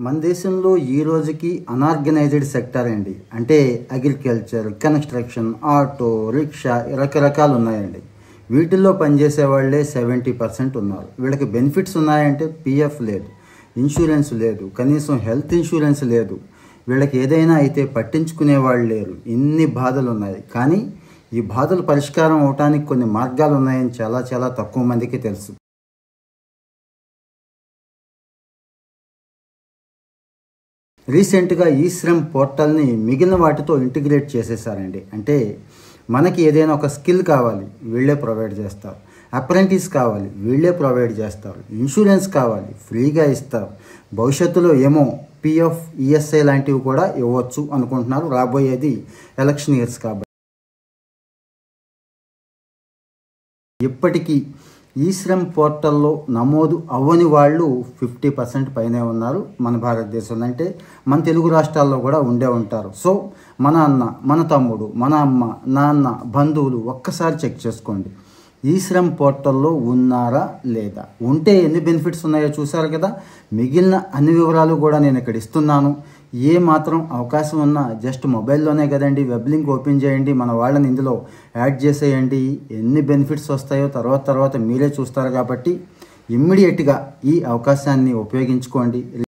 మన దేశంలో ఈ రోజుకి అనార్గనైజ్డ్ సెక్టర్ అండి అంటే అగ్రికల్చర్ కన్స్ట్రక్షన్ ఆటో రిక్షా రకరకాలు ఉన్నాయండి వీటిల్లో పనిచేసే వాళ్ళే సెవెంటీ పర్సెంట్ ఉన్నారు వీళ్ళకి బెనిఫిట్స్ ఉన్నాయంటే పిఎఫ్ లేదు ఇన్సూరెన్స్ లేదు కనీసం హెల్త్ ఇన్సూరెన్స్ లేదు వీళ్ళకి ఏదైనా అయితే పట్టించుకునే వాళ్ళు లేరు ఇన్ని బాధలు ఉన్నాయి కానీ ఈ బాధలు పరిష్కారం అవటానికి కొన్ని మార్గాలు ఉన్నాయని చాలా చాలా తక్కువ మందికి తెలుసు రీసెంట్గా ఈ శ్రమ్ పోర్టల్ని మిగిలిన వాటితో ఇంటిగ్రేట్ చేసేసారండి అంటే మనకి ఏదైనా ఒక స్కిల్ కావాలి వీళ్ళే ప్రొవైడ్ చేస్తారు అప్రెంటిస్ కావాలి వీళ్ళే ప్రొవైడ్ చేస్తారు ఇన్సూరెన్స్ కావాలి ఫ్రీగా ఇస్తారు భవిష్యత్తులో ఏమో పిఎఫ్ ఈఎస్ఐ లాంటివి కూడా ఇవ్వచ్చు అనుకుంటున్నారు రాబోయేది ఎలక్షన్ ఇయర్స్ కాబట్టి ఇప్పటికీ ఈ శ్రమ్ పోర్టల్లో నమోదు అవ్వని వాళ్ళు ఫిఫ్టీ పర్సెంట్ పైనే ఉన్నారు మన భారతదేశంలో అంటే మన తెలుగు రాష్ట్రాల్లో కూడా ఉండే ఉంటారు సో మన అన్న మన తమ్ముడు మన అమ్మ నాన్న బంధువులు ఒక్కసారి చెక్ చేసుకోండి ఈ శ్రమ్ పోర్టల్లో ఉన్నారా లేదా ఉంటే ఎన్ని బెనిఫిట్స్ ఉన్నాయో చూసారు కదా మిగిలిన అన్ని వివరాలు కూడా నేను ఇక్కడ ఇస్తున్నాను ఏ మాత్రం అవకాశం ఉన్నా జస్ట్ మొబైల్లోనే కదండి వెబ్ లింక్ ఓపెన్ చేయండి మన వాళ్ళని ఇందులో యాడ్ చేసేయండి ఎన్ని బెనిఫిట్స్ వస్తాయో తర్వాత తర్వాత మీరే చూస్తారు కాబట్టి ఇమ్మీడియట్గా ఈ అవకాశాన్ని ఉపయోగించుకోండి